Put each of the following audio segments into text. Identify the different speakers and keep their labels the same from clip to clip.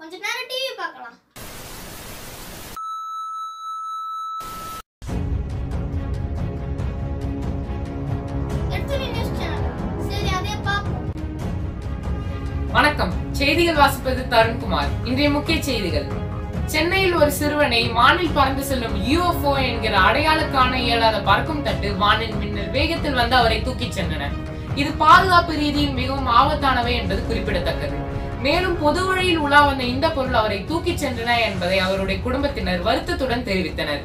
Speaker 1: கொஞ்ச நேரம் டிவி பார்க்கலாம் எடுத்துரு நியூஸ் சேனல் சரி அதே பாப்போம்
Speaker 2: வணக்கம் செய்திகள் வாசிப்பது தருண்குமார் இன்றைய முக்கிய செய்திகள் சென்னையில் ஒரு சிறுவனை வானில் பறந்து செல்லும் யூஎஃப்ஓ என்கிற அடையாள காண இயலாத பறக்கும் தட்டு வானில் மின்னல் வேகத்தில் வந்து அவரை தூக்கிச் சென்றன இது பாதுகாப்பு ரீதியில் மிகவும் ஆபத்தானவை என்பது குறிப்பிடத்தக்கது மேலும் பொது வழியில் உலா வந்த இந்த பொருள் அவரை தூக்கிச் சென்றன என்பதை அவருடைய குடும்பத்தினர் வருத்தத்துடன் தெரிவித்தனர்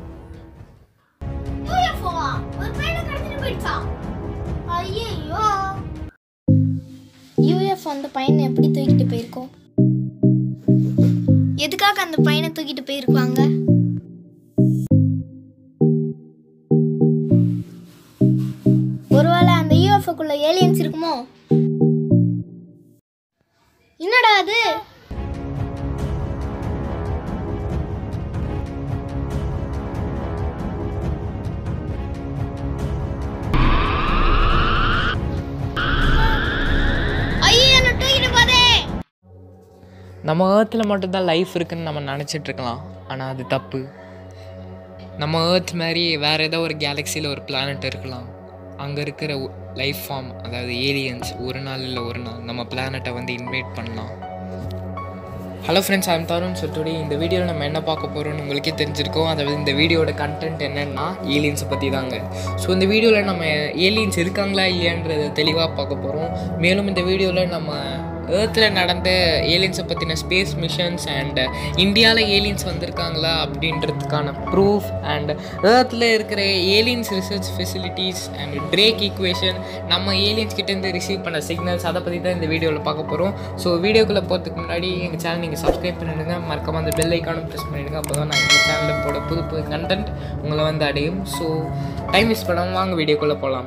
Speaker 1: யூஎஃப்ஓவா ஒரு பையனை கடத்திட்டு போயிடுச்சான் ஐயோ
Speaker 3: யூஎஃப் அந்த பையனை எப்படி தூக்கிட்டு போயிருக்கோம் எதுக்காக அந்த பையனை தூக்கிட்டு போயிருக்காங்க ஒருவேளை அந்த யூஎஃப்ஓக்குள்ள ஏலியன்ஸ் இருக்குமோ என்னடா அது ஐயோ என்ன தூக்கிட்டு போதே
Speaker 2: நம்ம ஏர்த்தில் மட்டும்தான் லைஃப் இருக்குன்னு நம்ம நினச்சிட்டு இருக்கலாம் ஆனால் அது தப்பு நம்ம ஏர்த் மாதிரி வேறு ஏதோ ஒரு கேலக்சியில் ஒரு பிளானட் இருக்கலாம் அங்கே இருக்கிற லைஃப் ஃபார்ம் அதாவது ஏலியன்ஸ் ஒரு நாள் இல்லை ஒரு நாள் நம்ம பிளானட்டை வந்து இன்வைட் பண்ணலாம் hello friends I'm Tarun so today இந்த வீடியோவில் நம்ம என்ன பார்க்க போகிறோம்னு உங்களுக்கே தெரிஞ்சிருக்கோம் அதாவது இந்த வீடியோட கண்டென்ட் என்னென்னா ஏலியன்ஸை பற்றி தாங்க ஸோ இந்த வீடியோவில் நம்ம ஏலியன்ஸ் இருக்காங்களா இல்லையான்றதை தெளிவாக பார்க்க போகிறோம் மேலும் இந்த வீடியோவில் நம்ம ஏர்த்தில் நடந்த ஏலியன்ஸை பற்றின ஸ்பேஸ் மிஷன்ஸ் அண்ட் இந்தியாவில் ஏலியன்ஸ் வந்திருக்காங்களா அப்படின்றதுக்கான ப்ரூஃப் அண்ட் ஏர்த்தில் இருக்கிற aliens research facilities and Drake equation நம்ம ஏலியன்ஸ் கிட்டேருந்து ரிசீவ் பண்ண சிக்னல்ஸ் அதை பற்றி தான் இந்த வீடியோவில் பார்க்க போகிறோம் ஸோ வீடியோக்குள்ளே போகிறதுக்கு முன்னாடி எங்கள் சேனல் நீங்கள் சப்ஸ்கிரைப் பண்ணிடுங்க மறக்காம அந்த பெல் ஐக்கானும் ப்ரெஸ் பண்ணிடுங்க அப்போ தான் நான் எங்கள் சேனலில் போட புது புது கண்டென்ட் உங்களை வந்து அடையும் ஸோ டைம் வேஸ்ட் பண்ணாமல் வாங்க வீடியோக்குள்ளே போகலாம்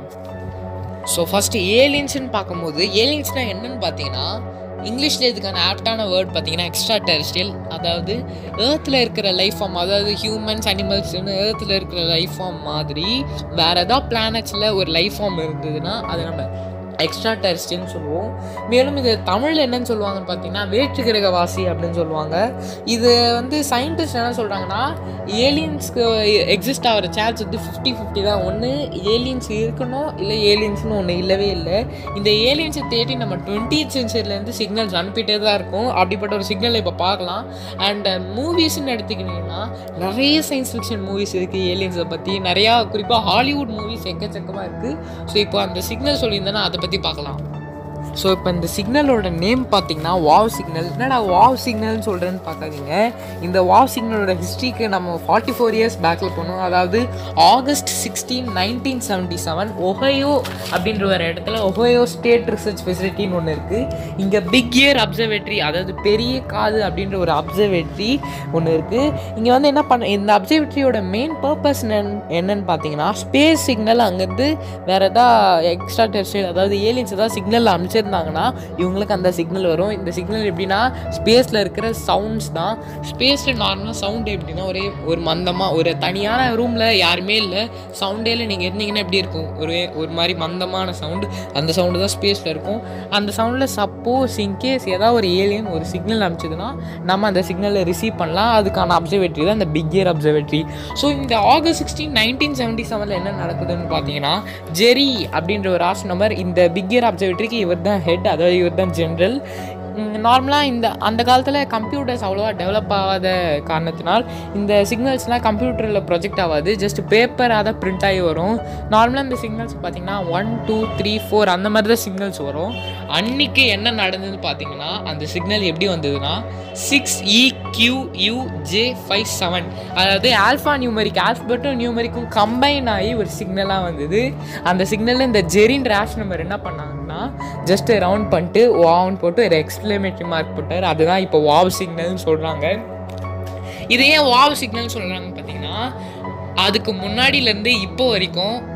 Speaker 2: ஸோ ஃபஸ்ட்டு ஏலியன்ஸ்னு பார்க்கும்போது ஏலியன்ஸ்னால் என்னன்னு பார்த்தீங்கன்னா இங்கிலீஷில் இதுக்கான ஆப்டான வேர்ட் பார்த்தீங்கன்னா எக்ஸ்ட்ரா டெரிஸ்டியல் அதாவது ஏர்த்தில் இருக்கிற லைஃப் ஃபார்ம் அதாவது ஹியூமன்ஸ் அனிமல்ஸ்னு ஏர்த்தில் இருக்கிற லைஃப் ஃபார்ம் மாதிரி வேறு ஏதாவது பிளானட்ஸில் ஒரு லைஃப் ஃபார்ம் இருந்ததுன்னா அதை நம்ம எக்ஸ்ட்ரா டெரிஸ்டியல்னு சொல்லுவோம் மேலும் இது தமிழில் என்னன்னு சொல்லுவாங்கன்னு பார்த்தீங்கன்னா வேற்று கிரகவாசி அப்படின்னு சொல்லுவாங்க இது வந்து சயின்டிஸ்ட் என்ன சொல்கிறாங்கன்னா ஏலியன்ஸ்க்கு எக்ஸிஸ்ட் ஆகிற சான்ஸ் வந்து ஃபிஃப்டி ஃபிஃப்டி தான் ஒன்று ஏலியன்ஸ் இருக்கணும் இல்லை ஏலியன்ஸ்னு ஒன்று இல்லவே இல்லை இந்த ஏலியன்ஸை தேடி நம்ம டுவெண்ட்டி சென்ச்சுரிலேருந்து சிக்னல்ஸ் அனுப்பிட்டே தான் இருக்கும் அப்படிப்பட்ட ஒரு சிக்னலை இப்போ பார்க்கலாம் அண்ட் மூவிஸ்ன்னு எடுத்துக்கிட்டிங்கன்னா நிறைய சயின்ஸ் ஃபிக்ஷன் மூவிஸ் இருக்குது ஏலியன்ஸை பற்றி நிறையா குறிப்பாக ஹாலிவுட் மூவிஸ் எக்கச்சக்கமாக இருக்குது ஸோ இப்போ அந்த சிக்னல் சொல்லியிருந்தேன்னா அதை பற்றி பார்க்கலாம் ஸோ இப்போ இந்த சிக்னலோட நேம் பார்த்தீங்கன்னா வாவ் சிக்னல் என்னடா வாவ் சிக்னல்னு சொல்கிறேன்னு பார்க்காதீங்க இந்த வாவ் சிக்னலோட ஹிஸ்ட்ரிக்கு நம்ம ஃபார்ட்டி ஃபோர் இயர்ஸ் பேக்கில் போனோம் அதாவது August sixteen nineteen seventy seven Ohio அப்படின்ற ஒரு இடத்துல ஒஹையோ ஸ்டேட் ரிசர்ச் ஃபெசிலிட்டின்னு ஒன்று இருக்குது இங்கே பிக் இயர் அப்சர்வேட்டரி அதாவது பெரிய காது அப்படின்ற ஒரு அப்சர்வேட்டரி ஒன்று இருக்குது இங்கே வந்து என்ன பண்ண இந்த அப்சர்வேட்டரியோட மெயின் பர்பஸ் என்னன்னு பார்த்தீங்கன்னா ஸ்பேஸ் சிக்னல் அங்கேருந்து வேறு எதாவது எக்ஸ்ட்ரா டெஸ்ட் அதாவது ஏலியன்ஸ் ஏதாவது சிக்னல் அமைச்சிருந்தாங்கன்னா இவங்களுக்கு அந்த சிக்னல் வரும் இந்த சிக்னல் எப்படின்னா ஸ்பேஸில் இருக்கிற சவுண்ட்ஸ் தான் ஸ்பேஸில் நார்மலாக சவுண்ட் எப்படின்னா ஒரே ஒரு மந்தமாக ஒரு தனியான ரூமில் யாருமே இல்லை சவுண்டே இல்லை நீங்கள் இருந்தீங்கன்னா எப்படி இருக்கும் ஒரு ஒரு மாதிரி மந்தமான சவுண்டு அந்த சவுண்டு தான் ஸ்பேஸில் இருக்கும் அந்த சவுண்டில் சப்போஸ் இன்கேஸ் ஏதாவது ஒரு ஏலியன் ஒரு சிக்னல் அனுப்பிச்சதுன்னா நம்ம அந்த சிக்னலை ரிசீவ் பண்ணலாம் அதுக்கான அப்சர்வேட்டரி தான் இந்த பிக் இயர் அப்சர்வேட்டரி ஸோ இந்த ஆகஸ்ட் சிக்ஸ்டீன் நைன்டீன் செவன்ட்டி செவனில் என்ன நடக்குதுன்னு பார்த்தீங்கன்னா ஜெரி அப்படின்ற ஒரு ஆஸ் நம்பர் இந்த பிக் இயர் அப்சர்வேட்டரிக்கு இவர் தான் ஹெட் அதாவது இவர் தான் ஜென்ரல் நார்மலாக இந்த அந்த காலத்தில் கம்ப்யூட்டர்ஸ் அவ்வளோவா டெவலப் ஆகாத காரணத்தினால் இந்த சிக்னல்ஸ்லாம் கம்ப்யூட்டரில் ப்ரொஜெக்ட் ஆகாது ஜஸ்ட் பேப்பராக தான் பிரிண்ட் ஆகி வரும் நார்மலாக இந்த சிக்னல்ஸ் பார்த்தீங்கன்னா ஒன் டூ த்ரீ ஃபோர் அந்த மாதிரி தான் சிக்னல்ஸ் வரும் அன்னைக்கு என்ன நடந்ததுன்னு பார்த்தீங்கன்னா அந்த சிக்னல் எப்படி வந்ததுன்னா six E Q U J five seven அதாவது ஆல்ஃபா நியூமரிக் ஆல்ஃபபெட்டும் நியூமரிக்கும் கம்பைன் ஆகி ஒரு சிக்னலாக வந்தது அந்த சிக்னலில் இந்த ஜெரின் ரேஷ் நம்பர் என்ன பண்ணாங்கன்னா ஜஸ்ட் ரவுண்ட் பண்ணிட்டு வாவ்னு போட்டு ஒரு எக்ஸ்பிளமேட்டரி மார்க் போட்டார் அதுதான் இப்போ வாவ் சிக்னல்னு சொல்கிறாங்க இது ஏன் வாவ் சிக்னல் சொல்கிறாங்கன்னு பார்த்தீங்கன்னா அதுக்கு முன்னாடியிலேருந்து இப்போ வரைக்கும்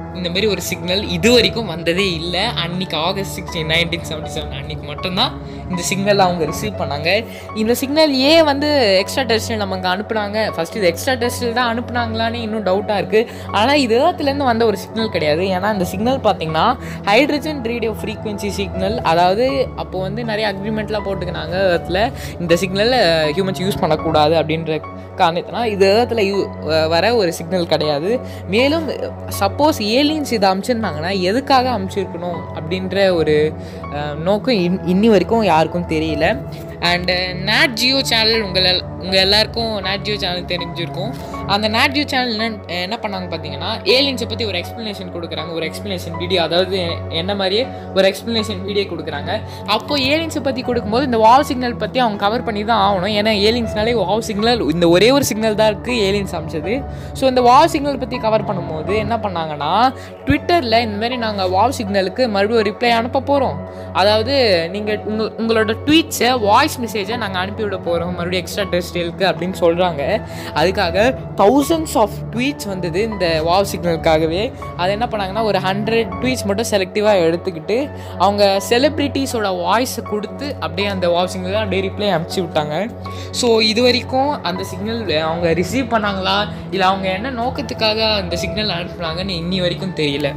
Speaker 2: இந்த மாதிரி ஒரு சிக்னல் இது வரைக்கும் வந்ததே இல்லை அன்னைக்கு August sixteen nineteen seventy seven அன்னைக்கு மட்டும்தான் இந்த சிக்னல் அவங்க ரிசீவ் பண்ணாங்க இந்த சிக்னல் ஏன் வந்து எக்ஸ்ட்ரா டெஸ்டில் நமக்கு அனுப்புனாங்க ஃபர்ஸ்ட் இது எக்ஸ்ட்ரா டெஸ்டில் தான் அனுப்புனாங்களான்னு இன்னும் டவுட்டாக இருக்குது ஆனால் இது ஏர்த்துலேருந்து வந்த ஒரு சிக்னல் கிடையாது ஏன்னா இந்த சிக்னல் பார்த்தீங்கன்னா ஹைட்ரஜன் ரேடியோ ஃப்ரீக்வன்சி சிக்னல் அதாவது அப்போ வந்து நிறைய அக்ரிமெண்ட்லாம் போட்டுக்கினாங்க ஏர்த்தில் இந்த சிக்னல் ஹியூமன்ஸ் யூஸ் பண்ணக்கூடாது அப்படின்ற காரணத்தினா இது ஏர்த்தில் யூ வர ஒரு சிக்னல் கிடையாது மேலும் சப்போஸ் ஏலியன்ஸ் இதை அமுச்சிருந்தாங்கன்னா எதுக்காக அமுச்சிருக்கணும் அப்படின்ற ஒரு அஹ், நோக்கம் இன் இன்னி வரைக்கும் யாருக்கும் தெரியல அண்டு நேட் ஜியோ சேனல் உங்கள் எல் உங்கள் எல்லாருக்கும் நேட் ஜியோ சேனல் தெரிஞ்சிருக்கும் அந்த நேட் ஜியோ சேனல் என்ன என்ன பண்ணாங்க பார்த்தீங்கன்னா ஏலியன்ஸை பற்றி ஒரு எக்ஸ்ப்ளனேஷன் கொடுக்குறாங்க ஒரு எக்ஸ்ப்ளனேஷன் வீடியோ அதாவது என்ன மாதிரியே ஒரு எக்ஸ்ப்ளனேஷன் வீடியோ கொடுக்குறாங்க அப்போ ஏலியன்ஸை பற்றி கொடுக்கும்போது இந்த வால் சிக்னல் பற்றி அவங்க கவர் பண்ணி தான் ஆகணும் ஏன்னா ஏலியன்ஸ்னாலே வால் சிக்னல் இந்த ஒரே ஒரு சிக்னல் தான் இருக்குது ஏலியன்ஸ் அமைச்சது ஸோ இந்த வால் சிக்னல் பற்றி கவர் பண்ணும்போது என்ன பண்ணாங்கன்னா ட்விட்டரில் இந்த மாதிரி நாங்கள் வால் சிக்னலுக்கு மறுபடியும் ரிப்ளை அனுப்ப போகிறோம் அதாவது நீங்கள் உங்கள் உங்களோட ட்வீட்ஸை வாய்ஸ் மெசேஜை நாங்கள் அனுப்பிவிட போகிறோம் மறுபடியும் எக்ஸ்ட்ரா டெஸ்டேலுக்கு அப்படின்னு சொல்கிறாங்க அதுக்காக தௌசண்ட்ஸ் ஆஃப் ட்வீட்ஸ் வந்தது இந்த வாவ் சிக்னலுக்காகவே அது என்ன பண்ணாங்கன்னா ஒரு ஹண்ட்ரட் ட்வீட்ஸ் மட்டும் செலக்டிவாக எடுத்துக்கிட்டு அவங்க செலிப்ரிட்டிஸோட வாய்ஸை கொடுத்து அப்படியே அந்த வாவ் சிக்னல் அப்படியே ரிப்ளை அனுப்பிச்சி விட்டாங்க ஸோ இது வரைக்கும் அந்த சிக்னல் அவங்க ரிசீவ் பண்ணாங்களா இல்லை அவங்க என்ன நோக்கத்துக்காக அந்த சிக்னல் அனுப்புனாங்கன்னு இன்னி வரைக்கும் தெரியல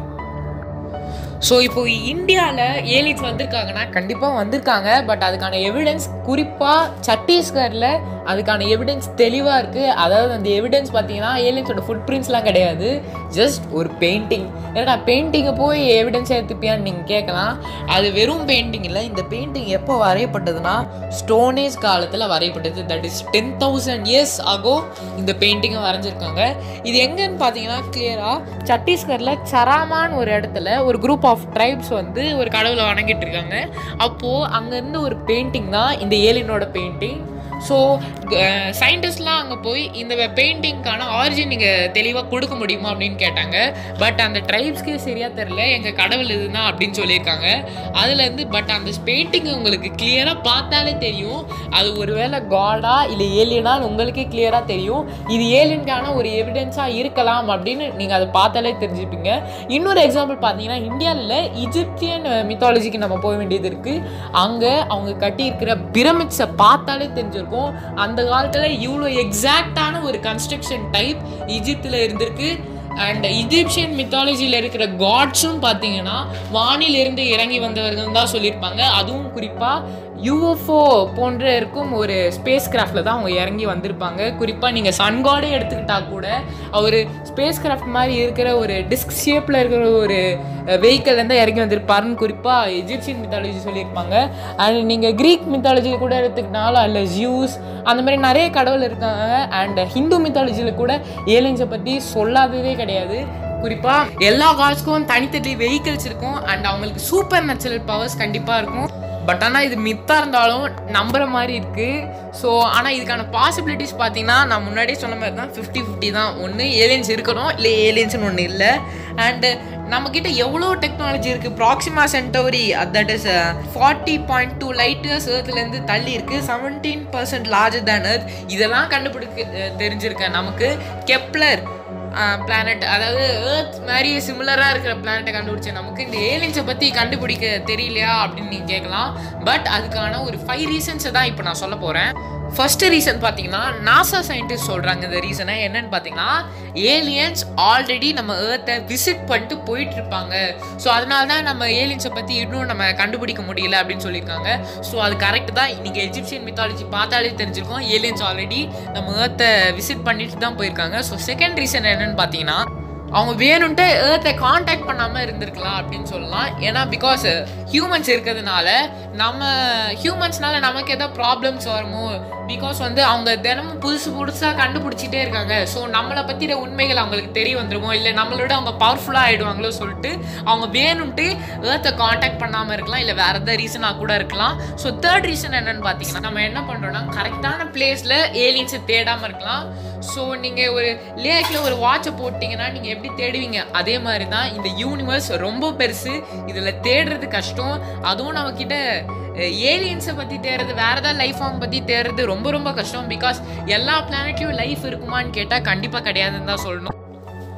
Speaker 2: ஸோ இப்போ இந்தியாவில் ஏலியன்ஸ் வந்திருக்காங்கன்னா கண்டிப்பாக வந்திருக்காங்க பட் அதுக்கான எவிடன்ஸ் குறிப்பாக சத்தீஸ்கரில் அதுக்கான எவிடன்ஸ் தெளிவாக இருக்குது அதாவது அந்த எவிடன்ஸ் பார்த்தீங்கன்னா ஏலியன்ஸோட ஃபுட் பிரிண்ட்ஸ்லாம் கிடையாது ஜஸ்ட் ஒரு பெயிண்டிங் ஏன்னா பெயிண்டிங்கை போய் எவிடன்ஸ் எடுத்துப்பியான்னு நீங்கள் கேட்கலாம் அது வெறும் பெயிண்டிங் இல்லை இந்த பெயிண்டிங் எப்போ வரையப்பட்டதுன்னா ஸ்டோனேஜ் காலத்தில் வரையப்பட்டது that is ten thousand years ago இந்த பெயிண்டிங்கை வரைஞ்சிருக்காங்க இது எங்கன்னு பார்த்தீங்கன்னா கிளியராக சத்தீஸ்கரில் சராமான் ஒரு இடத்துல ஒரு குரூப் ஆஃப் ட்ரைப்ஸ் வந்து ஒரு கடவுளை வணங்கிட்டு இருக்காங்க அப்போது அங்கேருந்து ஒரு பெயிண்டிங் தான் இந்த ஏலியனோட பெயிண்டிங் ஸோ சயின்டிஸ்ட்லாம் அங்கே போய் இந்த பெயிண்டிங்க்கான ஆரிஜின் நீங்கள் தெளிவாக கொடுக்க முடியுமா அப்படின்னு கேட்டாங்க பட் அந்த ட்ரைப்ஸ்க்கே சரியாக தெரில எங்கள் கடவுள் இதுதான் அப்படின்னு சொல்லியிருக்காங்க அதுலேருந்து பட் அந்த பெயிண்டிங் உங்களுக்கு கிளியராக பார்த்தாலே தெரியும் அது ஒருவேளை காடா இல்லை ஏலியனான்னு உங்களுக்கே கிளியராக தெரியும் இது ஏலியனுக்கான ஒரு எவிடன்ஸாக இருக்கலாம் அப்படின்னு நீங்கள் அதை பார்த்தாலே தெரிஞ்சுப்பீங்க இன்னொரு எக்ஸாம்பிள் பார்த்தீங்கன்னா இந்தியாவில் இஜிப்தியன் மித்தாலஜிக்கு நம்ம போக வேண்டியது இருக்குது அங்கே அவங்க கட்டியிருக்கிற பிரமிட்ஸை பார்த்தாலே தெரிஞ்சிருக்கும் அந்த காலத்தில் இவ்வளோ எக்ஸாக்டான ஒரு கன்ஸ்ட்ரக்ஷன் டைப் ஈஜிப்தில் இருந்திருக்கு அண்ட் இஜிப்சியன் மித்தாலஜியில் இருக்கிற காட்ஸும் பார்த்தீங்கன்னா வானிலிருந்து இறங்கி வந்தவர்கள் தான் சொல்லியிருப்பாங்க அதுவும் குறிப்பாக யூஎஃப்ஓ போன்ற இருக்கும் ஒரு ஸ்பேஸ் கிராஃப்டில் தான் அவங்க இறங்கி வந்திருப்பாங்க குறிப்பாக நீங்கள் சன்காடே எடுத்துக்கிட்டா கூட அவர் ஸ்பேஸ் கிராஃப்ட் மாதிரி இருக்கிற ஒரு டிஸ்க் ஷேப்பில் இருக்கிற ஒரு வெஹிக்கல்லேருந்து இறங்கி வந்திருப்பாருன்னு குறிப்பாக எஜிப்சியன் மித்தாலஜி சொல்லியிருப்பாங்க அண்ட் நீங்கள் க்ரீக் மித்தாலஜி கூட எடுத்துக்கிட்டாலும் அதில் ஜியூஸ் அந்த மாதிரி நிறைய கடவுள் இருக்காங்க அண்ட் ஹிந்து மித்தாலஜியில் கூட ஏலியன்ஸை பற்றி சொல்லாததே கிடையாது குறிப்பாக எல்லா காட்ஸ்க்கும் தனித்தனி வெஹிக்கிள்ஸ் இருக்கும் அண்ட் அவங்களுக்கு சூப்பர் நேச்சுரல் பவர்ஸ் கண்டிப்பாக இருக்கும் பட் ஆனால் இது மித்தாக இருந்தாலும் நம்புற மாதிரி இருக்குது ஸோ ஆனால் இதுக்கான பாசிபிலிட்டிஸ் பார்த்தீங்கன்னா நான் முன்னாடியே சொன்ன மாதிரி தான் ஃபிஃப்டி ஃபிஃப்டி தான் ஒன்று ஏலியன்ஸ் இருக்கணும் இல்லை ஏலியன்ஸ்னு ஒன்று இல்லை அண்டு நம்மக்கிட்ட எவ்வளோ டெக்னாலஜி இருக்குது Proxima Centauri that is forty point two light years ஏர்த்துலேருந்து தள்ளி இருக்குது seventeen percent larger than earth இதெல்லாம் கண்டுபிடிக்க அஹ், தெரிஞ்சிருக்கேன் நமக்கு கெப்லர் பிளானட் அதாவது ஏர்த் மாதிரி சிமிலராக இருக்கிற பிளானட்டை கண்டுபிடிச்ச நமக்கு இந்த ஏலியன்ஸை பற்றி கண்டுபிடிக்க தெரியலையா அப்படின்னு நீங்கள் கேட்கலாம் பட் அதுக்கான ஒரு ஃபைவ் ரீசன்ஸை தான் இப்போ நான் சொல்ல போகிறேன் ஃபர்ஸ்ட் ரீசன் பார்த்தீங்கன்னா நாசா சயின்டிஸ்ட் சொல்கிறாங்க இந்த ரீசனை என்னன்னு பார்த்தீங்கன்னா ஏலியன்ஸ் ஆல்ரெடி நம்ம ஏர்த்தை விசிட் பண்ணிட்டு போயிட்டு இருப்பாங்க ஸோ அதனால தான் நம்ம ஏலியன்ஸை பற்றி இன்னும் நம்ம கண்டுபிடிக்க முடியல அப்படின்னு சொல்லியிருக்காங்க ஸோ அது கரெக்ட் தான் நீங்கள் எஜிப்சியன் மித்தாலஜி பார்த்தாலே தெரிஞ்சிருக்கும் ஏலியன்ஸ் ஆல்ரெடி நம்ம ஏர்த்தை விசிட் பண்ணிட்டு தான் போயிருக்காங்க ஸோ செகண்ட் ரீசன் என்னன்னு பார்த்தீங்கன்னா அவங்க வேணும்ட்டு ஏர்த்தை காண்டாக்ட் பண்ணாமல் இருந்திருக்கலாம் அப்படின்னு சொல்லலாம் ஏன்னா பிகாஸ் ஹியூமன்ஸ் இருக்கிறதுனால நம்ம ஹியூமன்ஸ்னால நமக்கு எதாவது ப்ராப்ளம்ஸ் வருமோ பிகாஸ் வந்து அவங்க தினமும் புதுசு புதுசாக கண்டுபிடிச்சிட்டே இருக்காங்க ஸோ நம்மளை பற்றின உண்மைகள் அவங்களுக்கு தெரிய வந்துருமோ இல்லை நம்மளோட அவங்க பவர்ஃபுல்லாக ஆகிடுவாங்களோ சொல்லிட்டு அவங்க வேணும்ட்டு ஏர்த்தை காண்டாக்ட் பண்ணாமல் இருக்கலாம் இல்லை வேறு எதாவது ரீசனாக கூட இருக்கலாம் ஸோ தேர்ட் ரீசன் என்னன்னு பார்த்தீங்கன்னா நம்ம என்ன பண்ணுறோம்னா கரெக்டான பிளேஸில் ஏலியன்ஸை தேடாமல் இருக்கலாம் ஸோ நீங்கள் ஒரு லேக்கில் ஒரு வாட்சை போட்டிங்கன்னா நீங்கள் எப்படி தேடுவீங்க அதே மாதிரி தான் இந்த யூனிவர்ஸ் ரொம்ப பெருசு இதில் தேடுறது கஷ்டம் அதுவும் நம்மக்கிட்ட ஏலியன்ஸை பற்றி தேடுறது வேறு ஏதாவது லைஃப் ஃபார்ம் பற்றி தேடுறது ரொம்ப ரொம்ப கஷ்டம் பிகாஸ் எல்லா பிளானட்லையும் லைஃப் இருக்குமான்னு கேட்டால் கண்டிப்பாக கிடையாதுன்னு தான் சொல்லணும்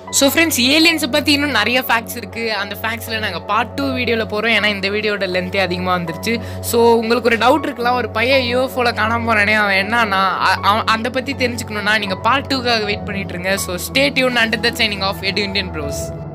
Speaker 2: ஸோ ஃப்ரெண்ட்ஸ் ஏலியன்ஸை பற்றி இன்னும் நிறைய ஃபேக்ட்ஸ் இருக்குது அந்த ஃபேக்ட்ஸில் நாங்கள் பார்ட் டூ வீடியோவில் போகிறோம் ஏன்னா இந்த வீடியோட லென்த்தே அதிகமாக வந்துருச்சு ஸோ உங்களுக்கு ஒரு டவுட் இருக்கலாம் ஒரு பையன் யூஎஃப்ஓவில் காணாம போகிறானே அவன் என்னன்னா அ- அவன் அதை பற்றி தெரிஞ்சுக்கணுன்னா நீங்கள் பார்ட் டூக்காக வெயிட் பண்ணிட்டு இருங்க so stay tune under the signing off எடு இண்டியன் ப்ரோஸ்